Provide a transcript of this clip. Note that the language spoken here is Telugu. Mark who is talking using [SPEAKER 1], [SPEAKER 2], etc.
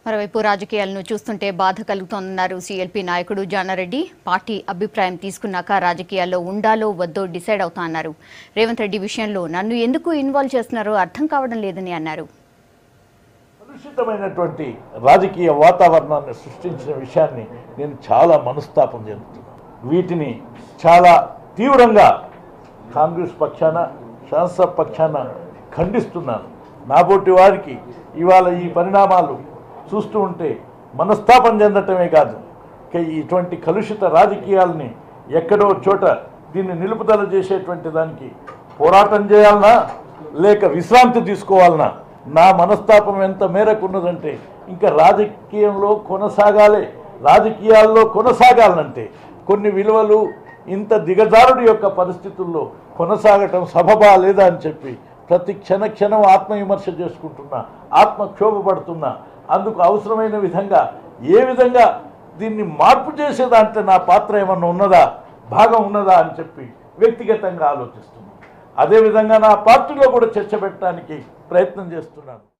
[SPEAKER 1] మరోవైపు రాజకీయాలను చూస్తుంటే బాధ కలుగుతోందన్నారు సీఎల్పీ నాయకుడు జానారెడ్డి పార్టీ అభిప్రాయం తీసుకున్నాక రాజకీయాల్లో ఉండాలో వద్దో డిసైడ్ అవుతా అన్నారు రేవంత్ రెడ్డి విషయంలో నన్ను ఎందుకు ఇన్వాల్వ్ చేస్తున్నారో అర్థం కావడం లేదని అన్నారు
[SPEAKER 2] కలుషితమైనటువంటి రాజకీయ వాతావరణాన్ని సృష్టించిన విషయాన్ని నేను చాలా మనస్తాపం చెందుతున్నాను వీటిని చాలా తీవ్రంగా కాంగ్రెస్ పక్షాన శాసన పక్షాన ఖండిస్తున్నాను నాబోటి వారికి ఇవాళ ఈ పరిణామాలు చూస్తూ ఉంటే మనస్తాపం చెందటమే కాదు ఇక ఇటువంటి కలుషిత రాజకీయాలని ఎక్కడో చోట దీన్ని నిలుపుదల చేసేటువంటి దానికి పోరాటం చేయాలనా లేక విశ్రాంతి తీసుకోవాలనా నా మనస్తాపం ఎంత మేరకు ఉన్నదంటే ఇంకా రాజకీయంలో కొనసాగాలి రాజకీయాల్లో కొనసాగాలంటే కొన్ని విలువలు ఇంత దిగజారుడి యొక్క పరిస్థితుల్లో కొనసాగటం సబబా లేదా అని చెప్పి ప్రతి క్షణ క్షణం ఆత్మవిమర్శ చేసుకుంటున్నా ఆత్మక్షోభపడుతున్నా అందుకు అవసరమైన విధంగా ఏ విధంగా దీన్ని మార్పు చేసే దాంట్లో నా పాత్ర ఏమన్నా ఉన్నదా భాగం ఉన్నదా అని చెప్పి వ్యక్తిగతంగా ఆలోచిస్తున్నాను అదేవిధంగా నా పార్టీలో కూడా చర్చ పెట్టడానికి ప్రయత్నం చేస్తున్నాను